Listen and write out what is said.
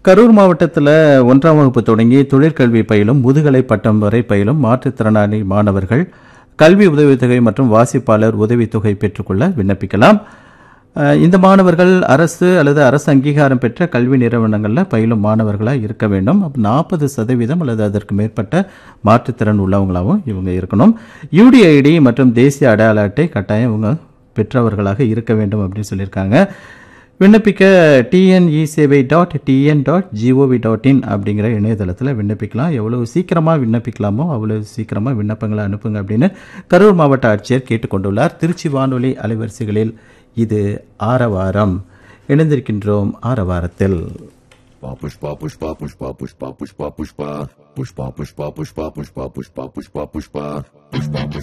கரூர் மாவட்டத்தில் ஒன்றாம் வகுப்பு தொடங்கி தொழிற்கல்வி பயிலும் முதுகலை பட்டம் வரை பயிலும் மாற்றுத்திறனாளி மாணவர்கள் கல்வி உதவித்தொகை மற்றும் வாசிப்பாளர் உதவித்தொகை பெற்றுக்கொள்ள விண்ணப்பிக்கலாம் அஹ், இந்த மாணவர்கள் அரசு அல்லது அரசு அங்கீகாரம் பெற்ற கல்வி நிறுவனங்களில் பயிலும் மாணவர்களாக இருக்க வேண்டும் நாற்பது சதவீதம் அல்லது அதற்கு மேற்பட்ட மாற்றுத்திறன் உள்ளவங்களாகவும் இவங்க இருக்கணும் யூடிஐடி மற்றும் தேசிய அடையாள அட்டை கட்டாயம் இவங்க பெற்றவர்களாக இருக்க வேண்டும் அப்படின்னு சொல்லியிருக்காங்க விண்ணப்பிக்க TNE sevai dot TN dot GOV dot in அப்படிங்கிற இணையதளத்தில் விண்ணப்பிக்கலாம் எவ்வளவு சீக்கிரமாக விண்ணப்பிக்கலாமோ அவ்வளவு சீக்கிரமாக விண்ணப்பங்களை அனுப்புங்க அப்படின்னு கரூர் மாவட்ட ஆட்சியர் கேட்டுக்கொண்டுள்ளார் திருச்சி வானொலி அலைவரிசைகளில் இது ஆரவாரம் இணைந்திருக்கின்றோம் ஆரவாரத்தில் Pushpa, pushpa, pushpa, pushpa, pushpa, pushpa, pushpa, pushpa, pushpa, pushpa, pushpa, pushpa, pushpa, pushpa, pushpa, pushpa.